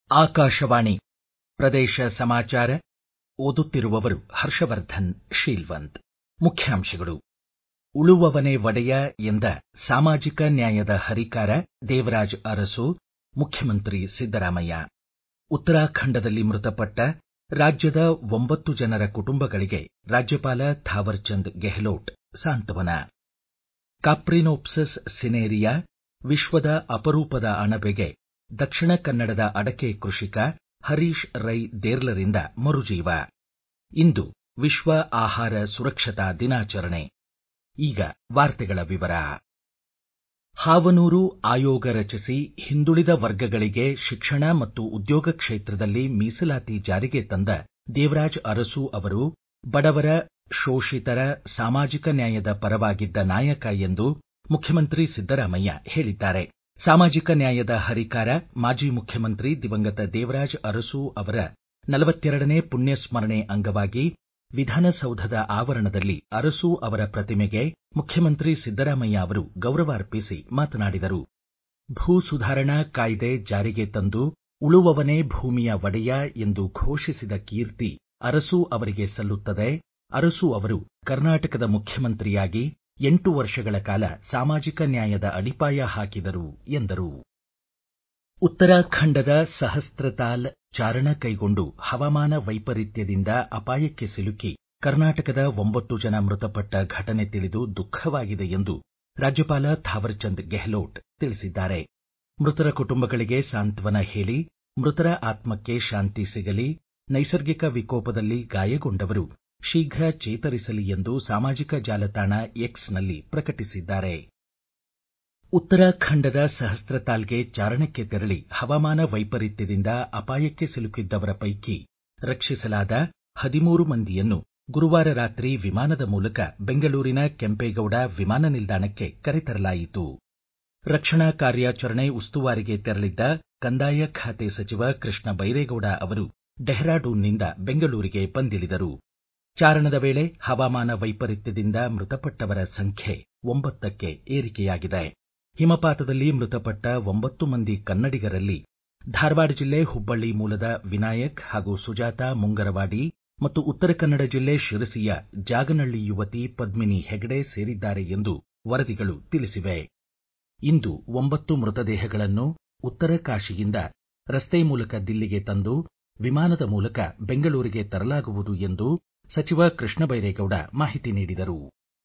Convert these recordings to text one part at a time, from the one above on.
ಆಕಾಶವಾಣಿ ಪ್ರದೇಶ ಸಮಾಚಾರ ಓದುತ್ತಿರುವವರು ಹರ್ಷವರ್ಧನ್ ಶೀಲ್ವಂತ್ ಮುಖ್ಯಾಂಶಗಳು ಉಳುವವನೇ ಒಡೆಯ ಎಂದ ಸಾಮಾಜಿಕ ನ್ಯಾಯದ ಹರಿಕಾರ ದೇವರಾಜ ಅರಸು ಮುಖ್ಯಮಂತ್ರಿ ಸಿದ್ದರಾಮಯ್ಯ ಉತ್ತರಾಖಂಡದಲ್ಲಿ ಮೃತಪಟ್ಟ ರಾಜ್ಯದ ಒಂಬತ್ತು ಜನರ ಕುಟುಂಬಗಳಿಗೆ ರಾಜ್ಯಪಾಲ ಥಾವರ್ಚಂದ್ ಗೆಹ್ಲೋಟ್ ಸಾಂತ್ವನ ಕಾಪ್ರಿನೋಪ್ಸಿಸ್ ಸಿನೇರಿಯಾ ವಿಶ್ವದ ಅಪರೂಪದ ಅಣಬೆಗೆ ದಕ್ಷಿಣ ಕನ್ನಡದ ಅಡಕೆ ಕೃಷಿಕ ಹರೀಶ್ ರೈ ದೇರ್ಲರಿಂದ ಮರುಜೀವ ಇಂದು ವಿಶ್ವ ಆಹಾರ ಸುರಕ್ಷತಾ ದಿನಾಚರಣೆ ಈಗ ವಾರ್ತೆಗಳ ವಿವರ ಹಾವನೂರು ಆಯೋಗ ರಚಿಸಿ ಹಿಂದುಳಿದ ವರ್ಗಗಳಿಗೆ ಶಿಕ್ಷಣ ಮತ್ತು ಉದ್ಯೋಗ ಕ್ಷೇತ್ರದಲ್ಲಿ ಮೀಸಲಾತಿ ಜಾರಿಗೆ ತಂದ ದೇವರಾಜ ಅರಸು ಅವರು ಬಡವರ ಶೋಷಿತರ ಸಾಮಾಜಿಕ ನ್ಯಾಯದ ಪರವಾಗಿದ್ದ ನಾಯಕ ಎಂದು ಮುಖ್ಯಮಂತ್ರಿ ಸಿದ್ದರಾಮಯ್ಯ ಹೇಳಿದ್ದಾರೆ ಸಾಮಾಜಿಕ ನ್ಯಾಯದ ಹರಿಕಾರ ಮಾಜಿ ಮುಖ್ಯಮಂತ್ರಿ ದಿವಂಗತ ದೇವರಾಜ ಅರಸು ಅವರ ನಲವತ್ತೆರಡನೇ ಪುಣ್ಯಸ್ಮರಣೆ ಅಂಗವಾಗಿ ವಿಧಾನಸೌಧದ ಆವರಣದಲ್ಲಿ ಅರಸು ಅವರ ಪ್ರತಿಮೆಗೆ ಮುಖ್ಯಮಂತ್ರಿ ಸಿದ್ದರಾಮಯ್ಯ ಅವರು ಗೌರವಾರ್ಪಿಸಿ ಮಾತನಾಡಿದರು ಭೂ ಸುಧಾರಣಾ ಕಾಯ್ದೆ ಜಾರಿಗೆ ತಂದು ಉಳುವವನೇ ಭೂಮಿಯ ಒಡೆಯ ಎಂದು ಘೋಷಿಸಿದ ಕೀರ್ತಿ ಅರಸು ಅವರಿಗೆ ಸಲ್ಲುತ್ತದೆ ಅರಸು ಅವರು ಕರ್ನಾಟಕದ ಮುಖ್ಯಮಂತ್ರಿಯಾಗಿ ಎಂಟು ವರ್ಷಗಳ ಕಾಲ ಸಾಮಾಜಿಕ ನ್ಯಾಯದ ಅಡಿಪಾಯ ಹಾಕಿದರು ಎಂದರು ಉತ್ತರಾಖಂಡದ ಸಹಸ್ತ್ರತಾಲ್ ಚಾರಣ ಕೈಗೊಂಡು ಹವಾಮಾನ ವೈಪರೀತ್ಯದಿಂದ ಅಪಾಯಕ್ಕೆ ಸಿಲುಕಿ ಕರ್ನಾಟಕದ ಒಂಬತ್ತು ಜನ ಮೃತಪಟ್ಟ ಘಟನೆ ತಿಳಿದು ದುಃಖವಾಗಿದೆ ಎಂದು ರಾಜ್ಯಪಾಲ ಥಾವರ್ಚಂದ್ ಗೆಹ್ಲೋಟ್ ತಿಳಿಸಿದ್ದಾರೆ ಮೃತರ ಕುಟುಂಬಗಳಿಗೆ ಸಾಂತ್ವನ ಹೇಳಿ ಮೃತರ ಆತ್ಮಕ್ಕೆ ಶಾಂತಿ ಸಿಗಲಿ ನೈಸರ್ಗಿಕ ವಿಕೋಪದಲ್ಲಿ ಗಾಯಗೊಂಡವರು ಶೀಘ್ರ ಚೇತರಿಸಲಿ ಎಂದು ಸಾಮಾಜಿಕ ಜಾಲತಾಣ ಎಕ್ಸ್ನಲ್ಲಿ ಪ್ರಕಟಿಸಿದ್ದಾರೆ ಉತ್ತರಾಖಂಡದ ಸಹಸ್ತ್ರತಾಲ್ಗೆ ಚಾರಣಕ್ಕೆ ತೆರಳಿ ಹವಾಮಾನ ವೈಪರೀತ್ಯದಿಂದ ಅಪಾಯಕ್ಕೆ ಸಿಲುಕಿದ್ದವರ ಪೈಕಿ ರಕ್ಷಿಸಲಾದ ಹದಿಮೂರು ಮಂದಿಯನ್ನು ಗುರುವಾರ ರಾತ್ರಿ ವಿಮಾನದ ಮೂಲಕ ಬೆಂಗಳೂರಿನ ಕೆಂಪೇಗೌಡ ವಿಮಾನ ನಿಲ್ದಾಣಕ್ಕೆ ಕರೆತರಲಾಯಿತು ರಕ್ಷಣಾ ಕಾರ್ಯಾಚರಣೆ ಉಸ್ತುವಾರಿಗೆ ತೆರಳಿದ್ದ ಕಂದಾಯ ಖಾತೆ ಸಚಿವ ಕೃಷ್ಣ ಬೈರೇಗೌಡ ಅವರು ಡೆಹ್ರಾಡೂನ್ನಿಂದ ಬೆಂಗಳೂರಿಗೆ ಬಂದಿಳಿದರು ಚಾರಣದ ವೇಳೆ ಹವಾಮಾನ ವೈಪರೀತ್ಯದಿಂದ ಮೃತಪಟ್ಟವರ ಸಂಖ್ಯೆ ಒಂಬತ್ತಕ್ಕೆ ಏರಿಕೆಯಾಗಿದೆ ಹಿಮಪಾತದಲ್ಲಿ ಮೃತಪಟ್ಟ ಒಂಬತ್ತು ಮಂದಿ ಕನ್ನಡಿಗರಲ್ಲಿ ಧಾರವಾಡ ಜಿಲ್ಲೆ ಹುಬ್ಬಳ್ಳಿ ಮೂಲದ ವಿನಾಯಕ್ ಹಾಗೂ ಸುಜಾತಾ ಮುಂಗರವಾಡಿ ಮತ್ತು ಉತ್ತರ ಕನ್ನಡ ಜಿಲ್ಲೆ ಶಿರಸಿಯ ಜಾಗನಳ್ಳಿ ಯುವತಿ ಪದ್ಮಿನಿ ಹೆಗಡೆ ಸೇರಿದ್ದಾರೆ ಎಂದು ವರದಿಗಳು ತಿಳಿಸಿವೆ ಇಂದು ಒಂಬತ್ತು ಮೃತದೇಹಗಳನ್ನು ಉತ್ತರ ಕಾಶಿಯಿಂದ ರಸ್ತೆ ಮೂಲಕ ದಿಲ್ಲಿಗೆ ತಂದು ವಿಮಾನದ ಮೂಲಕ ಬೆಂಗಳೂರಿಗೆ ತರಲಾಗುವುದು ಎಂದು ಸಚಿವ ಕೃಷ್ಣ ಬೈರೇಗೌಡ ಮಾಹಿತಿ ನೀಡಿದರು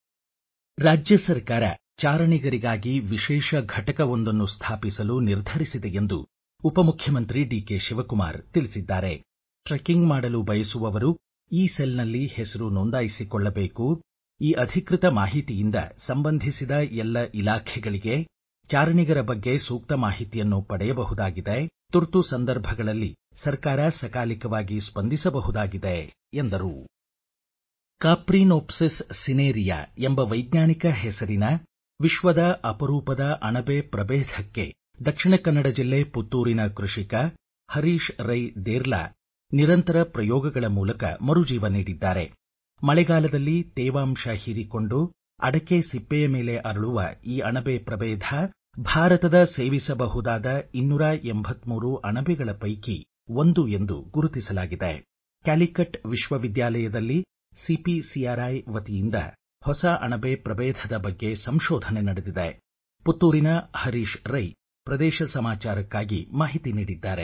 ರಾಜ್ಯ ಸರ್ಕಾರ ಚಾರಣಿಗರಿಗಾಗಿ ವಿಶೇಷ ಘಟಕವೊಂದನ್ನು ಸ್ಥಾಪಿಸಲು ನಿರ್ಧರಿಸಿದೆ ಎಂದು ಉಪಮುಖ್ಯಮಂತ್ರಿ ಡಿಕೆ ಶಿವಕುಮಾರ್ ತಿಳಿಸಿದ್ದಾರೆ ಟ್ರೆಕ್ಕಿಂಗ್ ಮಾಡಲು ಬಯಸುವವರು ಈ ಸೆಲ್ನಲ್ಲಿ ಹೆಸರು ನೋಂದಾಯಿಸಿಕೊಳ್ಳಬೇಕು ಈ ಅಧಿಕೃತ ಮಾಹಿತಿಯಿಂದ ಸಂಬಂಧಿಸಿದ ಎಲ್ಲ ಇಲಾಖೆಗಳಿಗೆ ಚಾರಣಿಗರ ಬಗ್ಗೆ ಸೂಕ್ತ ಮಾಹಿತಿಯನ್ನು ಪಡೆಯಬಹುದಾಗಿದೆ ತುರ್ತು ಸಂದರ್ಭಗಳಲ್ಲಿ ಸರ್ಕಾರ ಸಕಾಲಿಕವಾಗಿ ಸ್ಪಂದಿಸಬಹುದಾಗಿದೆ ಎಂದರು ಕಾಪ್ರಿನೋಪ್ಸಿಸ್ ಸಿನೇರಿಯಾ ಎಂಬ ವೈಜ್ಞಾನಿಕ ಹೆಸರಿನ ವಿಶ್ವದ ಅಪರೂಪದ ಅಣಬೆ ಪ್ರಭೇದಕ್ಕೆ ದಕ್ಷಿಣ ಕನ್ನಡ ಜಿಲ್ಲೆ ಪುತ್ತೂರಿನ ಕೃಷಿಕ ಹರೀಶ್ ರೈ ದೇರ್ಲಾ ನಿರಂತರ ಪ್ರಯೋಗಗಳ ಮೂಲಕ ಮರುಜೀವ ನೀಡಿದ್ದಾರೆ ಮಳೆಗಾಲದಲ್ಲಿ ತೇವಾಂಶ ಹೀರಿಕೊಂಡು ಅಡಕೆ ಸಿಪ್ಪೆಯ ಮೇಲೆ ಅರಳುವ ಈ ಅಣಬೆ ಪ್ರಭೇದ ಭಾರತದ ಸೇವಿಸಬಹುದಾದ ಇನ್ನೂರ ಎಂಬತ್ಮೂರು ಅಣಬೆಗಳ ಪೈಕಿ ಒಂದು ಎಂದು ಗುರುತಿಸಲಾಗಿದೆ ಕ್ಯಾಲಿಕಟ್ ವಿಶ್ವವಿದ್ಯಾಲಯದಲ್ಲಿ ಸಿಪಿಸಿಆರ್ಐ ವತಿಯಿಂದ ಹೊಸ ಅಣಬೆ ಪ್ರಭೇದದ ಬಗ್ಗೆ ಸಂಶೋಧನೆ ನಡೆದಿದೆ ಪುತ್ತೂರಿನ ಹರೀಶ್ ರೈ ಪ್ರದೇಶ ಸಮಾಚಾರಕ್ಕಾಗಿ ಮಾಹಿತಿ ನೀಡಿದ್ದಾರೆ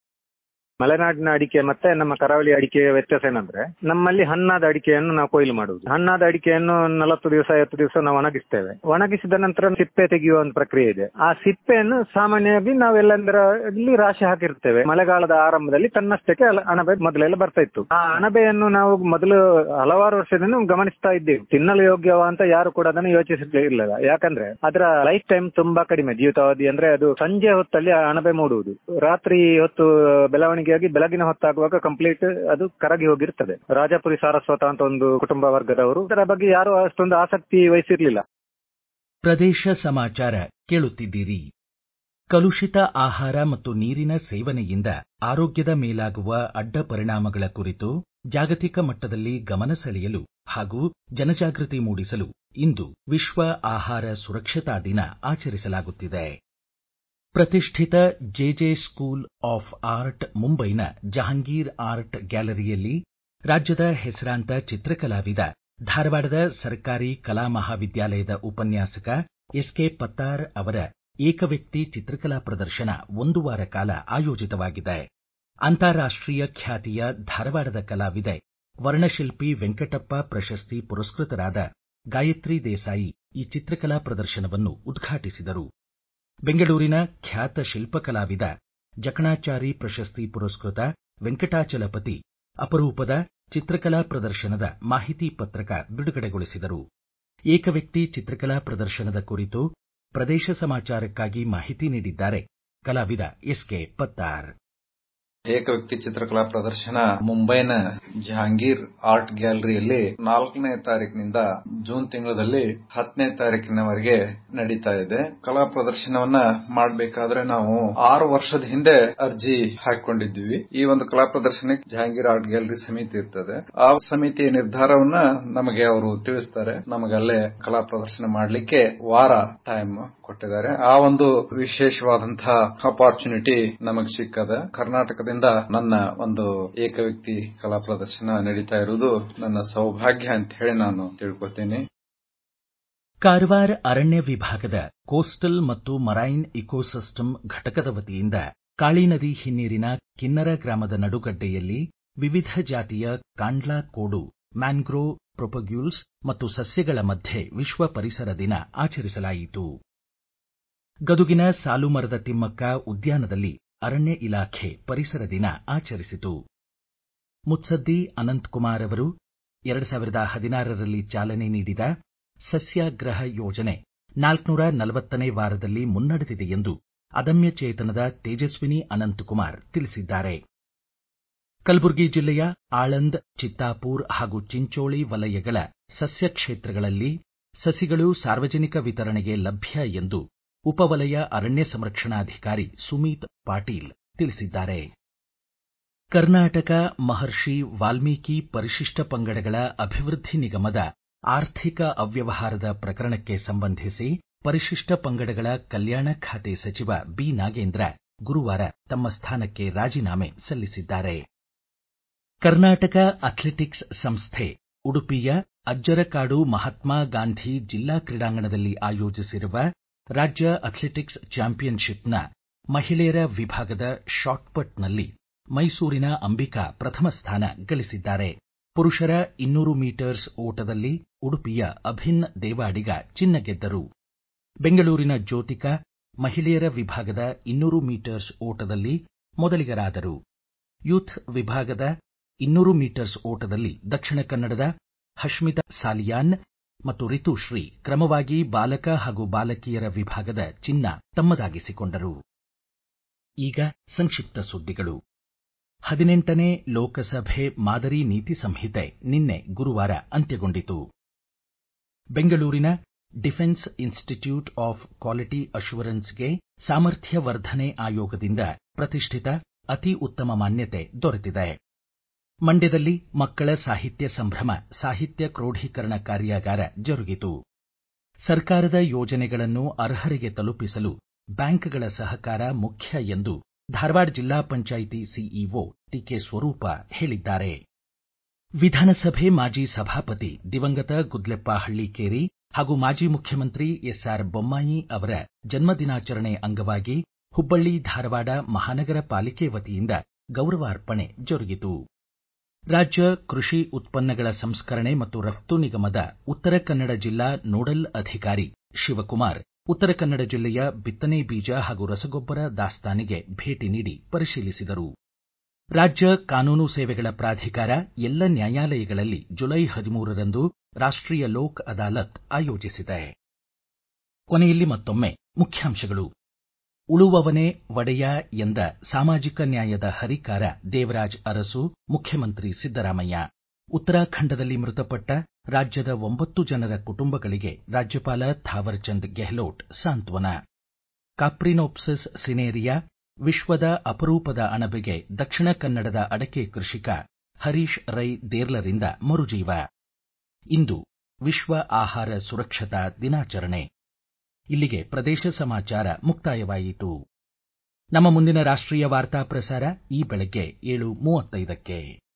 ಮಲೆನಾಡಿನ ಅಡಿಕೆ ಮತ್ತೆ ನಮ್ಮ ಕರಾವಳಿ ಅಡಿಕೆಯ ವ್ಯತ್ಯಾಸ ಏನಂದ್ರೆ ನಮ್ಮಲ್ಲಿ ಹಣ್ಣಾದ ಅಡಿಕೆಯನ್ನು ನಾವು ಕೊಯ್ಲು ಮಾಡುವುದು ಹಣ್ಣಾದ ಅಡಿಕೆಯನ್ನು ನಲವತ್ತು ದಿವಸ ಐವತ್ತು ದಿವಸ ನಾವು ಒಣಗಿಸ್ತೇವೆ ಒಣಗಿಸಿದ ನಂತರ ಸಿಪ್ಪೆ ತೆಗೆಯುವ ಒಂದು ಪ್ರಕ್ರಿಯೆ ಇದೆ ಆ ಸಿಪ್ಪೆಯನ್ನು ಸಾಮಾನ್ಯವಾಗಿ ನಾವೆಲ್ಲಂದ್ರ ಇಲ್ಲಿ ರಾಶಿ ಹಾಕಿರ್ತೇವೆ ಮಳೆಗಾಲದ ಆರಂಭದಲ್ಲಿ ತನ್ನಷ್ಟಕ್ಕೆ ಅಣಬೆ ಮೊದಲೆಲ್ಲ ಬರ್ತಾ ಇತ್ತು ಆ ಅಣಬೆಯನ್ನು ನಾವು ಮೊದಲು ಹಲವಾರು ವರ್ಷದಿಂದ ಗಮನಿಸ್ತಾ ಇದ್ದೇವೆ ತಿನ್ನಲು ಯೋಗ್ಯವ ಅಂತ ಯಾರು ಕೂಡ ಅದನ್ನು ಯೋಚಿಸಲಿಲ್ಲ ಯಾಕಂದ್ರೆ ಅದರ ಲೈಫ್ ಟೈಮ್ ತುಂಬಾ ಕಡಿಮೆ ಜೀವಿತಾವಧಿ ಅಂದ್ರೆ ಅದು ಸಂಜೆ ಹೊತ್ತಲ್ಲಿ ಅಣಬೆ ಮೂಡುವುದು ರಾತ್ರಿ ಹೊತ್ತು ಬೆಳವಣಿಗೆ ಬೆಳಗಿನ ಹೊತ್ತಾಗುವಾಗ ಕಂಪ್ಲೀಟ್ ಅದು ಕರಗಿ ಹೋಗಿರ್ತದೆ ರಾಜಪುರಿ ಸಾರಸ್ವತ ಅಂತ ಒಂದು ಕುಟುಂಬ ವರ್ಗದವರು ಇದರ ಬಗ್ಗೆ ಯಾರು ಅಷ್ಟೊಂದು ಆಸಕ್ತಿ ವಹಿಸಿರ್ಲಿಲ್ಲ ಪ್ರದೇಶ ಸಮಾಚಾರ ಕೇಳುತ್ತಿದ್ದೀರಿ ಕಲುಷಿತ ಆಹಾರ ಮತ್ತು ನೀರಿನ ಸೇವನೆಯಿಂದ ಆರೋಗ್ಯದ ಮೇಲಾಗುವ ಅಡ್ಡ ಪರಿಣಾಮಗಳ ಕುರಿತು ಜಾಗತಿಕ ಮಟ್ಟದಲ್ಲಿ ಗಮನ ಸೆಳೆಯಲು ಹಾಗೂ ಜನಜಾಗೃತಿ ಮೂಡಿಸಲು ಇಂದು ವಿಶ್ವ ಆಹಾರ ಸುರಕ್ಷತಾ ದಿನ ಆಚರಿಸಲಾಗುತ್ತಿದೆ ಪ್ರತಿಷ್ಠಿತ ಜೆಜೆ ಸ್ಕೂಲ್ ಆಫ್ ಆರ್ಟ್ ಮುಂಬೈನ ಜಹಾಂಗೀರ್ ಆರ್ಟ್ ಗ್ಯಾಲರಿಯಲ್ಲಿ ರಾಜ್ಯದ ಹೆಸರಾಂತ ಚಿತ್ರಕಲಾವಿದ ಧಾರವಾಡದ ಸರ್ಕಾರಿ ಕಲಾ ಮಹಾವಿದ್ಯಾಲಯದ ಉಪನ್ಯಾಸಕ ಎಸ್ ಕೆ ಪತ್ತಾರ್ ಅವರ ಏಕವ್ಯಕ್ತಿ ಚಿತ್ರಕಲಾ ಪ್ರದರ್ಶನ ಒಂದು ವಾರ ಕಾಲ ಆಯೋಜಿತವಾಗಿದೆ ಅಂತಾರಾಷ್ಟೀಯ ಖ್ಯಾತಿಯ ಧಾರವಾಡದ ಕಲಾವಿದೆ ವರ್ಣಶಿಲ್ಪಿ ವೆಂಕಟಪ್ಪ ಪ್ರಶಸ್ತಿ ಪುರಸ್ಕೃತರಾದ ಗಾಯತ್ರಿ ದೇಸಾಯಿ ಈ ಚಿತ್ರಕಲಾ ಪ್ರದರ್ಶನವನ್ನು ಉದ್ಘಾಟಿಸಿದರು ಬೆಂಗಳೂರಿನ ಖ್ಯಾತ ಶಿಲ್ಪಕಲಾವಿದ ಜಕಣಾಚಾರಿ ಪ್ರಶಸ್ತಿ ಪುರಸ್ಕೃತ ವೆಂಕಟಾಚಲಪತಿ ಅಪರೂಪದ ಚಿತ್ರಕಲಾ ಪ್ರದರ್ಶನದ ಮಾಹಿತಿ ಪತ್ರಕ ಬಿಡುಗಡೆಗೊಳಿಸಿದರು ಏಕವ್ಯಕ್ತಿ ಚಿತ್ರಕಲಾ ಪ್ರದರ್ಶನದ ಕುರಿತು ಪ್ರದೇಶ ಸಮಾಚಾರಕ್ಕಾಗಿ ಮಾಹಿತಿ ನೀಡಿದ್ದಾರೆ ಕಲಾವಿದ ಎಸ್ ಕೆ ಪತ್ತಾರ್ ಏಕವ್ಯಕ್ತಿ ಚಿತ್ರಕಲಾ ಪ್ರದರ್ಶನ ಮುಂಬೈನ ಜಹಾಂಗೀರ್ ಆರ್ಟ್ ಗ್ಯಾಲರಿಯಲ್ಲಿ ನಾಲ್ಕನೇ ತಾರೀಕಿನಿಂದ ಜೂನ್ ತಿಂಗಳಲ್ಲಿ ಹತ್ತನೇ ತಾರೀಕಿನವರೆಗೆ ನಡೀತಾ ಇದೆ ಕಲಾ ಪ್ರದರ್ಶನವನ್ನ ಮಾಡಬೇಕಾದ್ರೆ ನಾವು ಆರು ವರ್ಷದ ಹಿಂದೆ ಅರ್ಜಿ ಹಾಕೊಂಡಿದ್ವಿ ಈ ಒಂದು ಕಲಾ ಪ್ರದರ್ಶನಕ್ಕೆ ಜಹಾಂಗೀರ್ ಆರ್ಟ್ ಗ್ಯಾಲರಿ ಸಮಿತಿ ಇರ್ತದೆ ಆ ಸಮಿತಿಯ ನಿರ್ಧಾರವನ್ನ ನಮಗೆ ಅವರು ತಿಳಿಸ್ತಾರೆ ನಮಗಲ್ಲೇ ಕಲಾ ಪ್ರದರ್ಶನ ಮಾಡಲಿಕ್ಕೆ ವಾರ ಟೈಮ್ ಕೊಟ್ಟಿದ್ದಾರೆ ಆ ಒಂದು ವಿಶೇಷವಾದಂತಹ ಅಪಾರ್ಚುನಿಟಿ ನಮಗೆ ಸಿಕ್ಕದ ಕರ್ನಾಟಕದಿಂದ ನನ್ನ ಒಂದು ಏಕವ್ಯಕ್ತಿ ಕಲಾ ಪ್ರದರ್ಶನ ನಡೀತಾ ಇರುವುದು ನನ್ನ ಸೌಭಾಗ್ಯ ಅಂತ ಹೇಳಿ ನಾನು ತಿಳ್ಕೊತೀನಿ ಕಾರವಾರ ಅರಣ್ಯ ವಿಭಾಗದ ಕೋಸ್ಟಲ್ ಮತ್ತು ಮರೈನ್ ಇಕೋಸಿಸ್ಟಮ್ ಘಟಕದ ವತಿಯಿಂದ ಕಾಳಿ ನದಿ ಹಿನ್ನೀರಿನ ಕಿನ್ನರ ಗ್ರಾಮದ ನಡುಗಡ್ಡೆಯಲ್ಲಿ ವಿವಿಧ ಜಾತಿಯ ಕಾಂಡ್ಲಾ ಕೋಡು ಮ್ಯಾಂಗ್ರೋವ್ ಪ್ರೊಪಗ್ಯೂಲ್ಸ್ ಮತ್ತು ಸಸ್ಯಗಳ ಮಧ್ಯೆ ವಿಶ್ವ ಪರಿಸರ ದಿನ ಆಚರಿಸಲಾಯಿತು ಗದುಗಿನ ಸಾಲುಮರದ ತಿಮ್ಮಕ್ಕ ಉದ್ಯಾನದಲ್ಲಿ ಅರಣ್ಯ ಇಲಾಖೆ ಪರಿಸರ ದಿನ ಆಚರಿಸಿತು ಮುತ್ಸದ್ದಿ ಅನಂತಕುಮಾರ್ ಅವರು ಎರಡು ಸಾವಿರದ ಹದಿನಾರರಲ್ಲಿ ಚಾಲನೆ ನೀಡಿದ ಸಸ್ಯಾಗ್ರಹ ಯೋಜನೆ ನಾಲ್ಕುನೂರ ನಲವತ್ತನೇ ವಾರದಲ್ಲಿ ಮುನ್ನಡೆದಿದೆ ಎಂದು ಅದಮ್ಯ ಚೇತನದ ತೇಜಸ್ವಿನಿ ಅನಂತಕುಮಾರ್ ತಿಳಿಸಿದ್ದಾರೆ ಕಲಬುರಗಿ ಜಿಲ್ಲೆಯ ಆಳಂದ್ ಚಿತ್ತಾಪೂರ್ ಹಾಗೂ ಚಿಂಚೋಳಿ ವಲಯಗಳ ಸಸ್ಯ ಕ್ಷೇತ್ರಗಳಲ್ಲಿ ಸಸಿಗಳು ಸಾರ್ವಜನಿಕ ವಿತರಣೆಗೆ ಲಭ್ಯ ಎಂದು ಉಪವಲಯ ಅರಣ್ಯ ಸಂರಕ್ಷಣಾಧಿಕಾರಿ ಸುಮೀತ್ ಪಾಟೀಲ್ ತಿಳಿಸಿದ್ದಾರೆ ಕರ್ನಾಟಕ ಮಹರ್ಷಿ ವಾಲ್ಮೀಕಿ ಪರಿಶಿಷ್ಟ ಪಂಗಡಗಳ ಅಭಿವೃದ್ಧಿ ನಿಗಮದ ಆರ್ಥಿಕ ಅವ್ಯವಹಾರದ ಪ್ರಕರಣಕ್ಕೆ ಸಂಬಂಧಿಸಿ ಪರಿಶಿಷ್ಟ ಪಂಗಡಗಳ ಕಲ್ಯಾಣ ಖಾತೆ ಸಚಿವ ಬಿ ನಾಗೇಂದ್ರ ಗುರುವಾರ ತಮ್ಮ ಸ್ಥಾನಕ್ಕೆ ರಾಜೀನಾಮೆ ಸಲ್ಲಿಸಿದ್ದಾರೆ ಕರ್ನಾಟಕ ಅಥ್ಲೆಟಿಕ್ಸ್ ಸಂಸ್ಥೆ ಉಡುಪಿಯ ಅಜ್ಜರಕಾಡು ಮಹಾತ್ಮ ಗಾಂಧಿ ಜಿಲ್ಲಾ ಕ್ರೀಡಾಂಗಣದಲ್ಲಿ ಆಯೋಜಿಸಿರುವ ರಾಜ್ಯ ಅಥ್ಲೆಟಿಕ್ಸ್ ಚಾಂಪಿಯನ್ಶಿಪ್ನ ಮಹಿಳೆಯರ ವಿಭಾಗದ ಶಾಟ್ಪಟ್ನಲ್ಲಿ ಮೈಸೂರಿನ ಅಂಬಿಕಾ ಪ್ರಥಮ ಸ್ಥಾನ ಗಳಿಸಿದ್ದಾರೆ ಪುರುಷರ ಇನ್ನೂರು ಮೀಟರ್ಸ್ ಓಟದಲ್ಲಿ ಉಡುಪಿಯ ಅಭಿನ್ ದೇವಾಡಿಗ ಚಿನ್ನ ಗೆದ್ದರು ಬೆಂಗಳೂರಿನ ಜ್ಯೋತಿಕಾ ಮಹಿಳೆಯರ ವಿಭಾಗದ ಇನ್ನೂರು ಮೀಟರ್ಸ್ ಓಟದಲ್ಲಿ ಮೊದಲಿಗರಾದರು ಯೂತ್ ವಿಭಾಗದ ಇನ್ನೂರು ಮೀಟರ್ಸ್ ಓಟದಲ್ಲಿ ದಕ್ಷಿಣ ಕನ್ನಡದ ಹಶ್ಮಿತಾ ಸಾಲಿಯಾನ್ ಮತ್ತು ರಿತುಶ್ರೀ ಕ್ರಮವಾಗಿ ಬಾಲಕ ಹಾಗೂ ಬಾಲಕಿಯರ ವಿಭಾಗದ ಚಿನ್ನ ತಮ್ಮದಾಗಿಸಿಕೊಂಡರು ಈಗ ಸಂಕ್ಷಿಪ್ತ ಸುದ್ದಿಗಳು ಹದಿನೆಂಟನೇ ಲೋಕಸಭೆ ಮಾದರಿ ನೀತಿ ಸಂಹಿತೆ ನಿನ್ನೆ ಗುರುವಾರ ಅಂತ್ಯಗೊಂಡಿತು ಬೆಂಗಳೂರಿನ ಡಿಫೆನ್ಸ್ ಇನ್ಸ್ಟಿಟ್ಯೂಟ್ ಆಫ್ ಕ್ವಾಲಿಟಿ ಅಶ್ಯೂರೆನ್ಸ್ಗೆ ಸಾಮರ್ಥ್ಯ ವರ್ಧನೆ ಆಯೋಗದಿಂದ ಪ್ರತಿಷ್ಠಿತ ಅತಿ ಉತ್ತಮ ಮಾನ್ಯತೆ ದೊರೆತಿದೆ ಮಂಡ್ಯದಲ್ಲಿ ಮಕ್ಕಳ ಸಾಹಿತ್ಯ ಸಂಭ್ರಮ ಸಾಹಿತ್ಯ ಕ್ರೋಢೀಕರಣ ಕಾರ್ಯಾಗಾರ ಜರುಗಿತು ಸರ್ಕಾರದ ಯೋಜನೆಗಳನ್ನು ಅರ್ಹರಿಗೆ ತಲುಪಿಸಲು ಬ್ಯಾಂಕ್ಗಳ ಸಹಕಾರ ಮುಖ್ಯ ಎಂದು ಧಾರವಾಡ ಜಿಲ್ಲಾ ಪಂಚಾಯಿತಿ ಸಿಇಒ ಟಿಕೆ ಸ್ವರೂಪ ಹೇಳಿದ್ದಾರೆ ವಿಧಾನಸಭೆ ಮಾಜಿ ಸಭಾಪತಿ ದಿವಂಗತ ಗುದ್ಲೆಪ್ಪ ಹಳ್ಳಿಕೇರಿ ಹಾಗೂ ಮಾಜಿ ಮುಖ್ಯಮಂತ್ರಿ ಎಸ್ಆರ್ ಬೊಮ್ಮಾಯಿ ಅವರ ಜನ್ಮದಿನಾಚರಣೆ ಅಂಗವಾಗಿ ಹುಬ್ಬಳ್ಳಿ ಧಾರವಾಡ ಮಹಾನಗರ ಪಾಲಿಕೆ ವತಿಯಿಂದ ಗೌರವಾರ್ಪಣೆ ಜರುಗಿತು ರಾಜ್ಯ ಕೃಷಿ ಉತ್ಪನ್ನಗಳ ಸಂಸ್ಕರಣೆ ಮತ್ತು ರಫ್ತು ನಿಗಮದ ಉತ್ತರ ಕನ್ನಡ ಜಿಲ್ಲಾ ನೋಡಲ್ ಅಧಿಕಾರಿ ಶಿವಕುಮಾರ್ ಉತ್ತರ ಕನ್ನಡ ಜಿಲ್ಲೆಯ ಬಿತ್ತನೆ ಬೀಜ ಹಾಗೂ ರಸಗೊಬ್ಬರ ದಾಸ್ತಾನಿಗೆ ಭೇಟಿ ನೀಡಿ ಪರಿಶೀಲಿಸಿದರು ರಾಜ್ಯ ಕಾನೂನು ಸೇವೆಗಳ ಪ್ರಾಧಿಕಾರ ಎಲ್ಲ ನ್ಯಾಯಾಲಯಗಳಲ್ಲಿ ಜುಲೈ ಹದಿಮೂರರಂದು ರಾಷ್ಟೀಯ ಲೋಕ್ ಅದಾಲತ್ ಆಯೋಜಿಸಿದೆ ಕೊನೆಯಲ್ಲಿ ಮತ್ತೊಮ್ಮೆ ಮುಖ್ಯಾಂಶಗಳು ಉಳುವವನೇ ಒಡೆಯ ಎಂದ ಸಾಮಾಜಿಕ ನ್ಯಾಯದ ಹರಿಕಾರ ದೇವರಾಜ್ ಅರಸು ಮುಖ್ಯಮಂತ್ರಿ ಸಿದ್ದರಾಮಯ್ಯ ಉತ್ತರಾಖಂಡದಲ್ಲಿ ಮೃತಪಟ್ಟ ರಾಜ್ಯದ ಒಂಬತ್ತು ಜನರ ಕುಟುಂಬಗಳಿಗೆ ರಾಜ್ಯಪಾಲ ಥಾವರ್ಚಂದ್ ಗೆಹ್ಲೋಟ್ ಸಾಂತ್ವನ ಕಾಪ್ರಿನೋಪ್ಸಿಸ್ ಸಿನೇರಿಯಾ ವಿಶ್ವದ ಅಪರೂಪದ ಅಣಬೆಗೆ ದಕ್ಷಿಣ ಕನ್ನಡದ ಅಡಕೆ ಕೃಷಿಕ ಹರೀಶ್ ರೈ ದೇರ್ಲರಿಂದ ಮರುಜೀವ ಇಂದು ವಿಶ್ವ ಆಹಾರ ಸುರಕ್ಷತಾ ದಿನಾಚರಣೆ ಇಲ್ಲಿಗೆ ಪ್ರದೇಶ ಸಮಾಚಾರ ಮುಕ್ತಾಯವಾಯಿತು ನಮ್ಮ ಮುಂದಿನ ರಾಷ್ಟ್ರೀಯ ವಾರ್ತಾ ಪ್ರಸಾರ ಈ ಬೆಳಗ್ಗೆ ಏಳು ಮೂವತ್ತೈದಕ್ಕೆ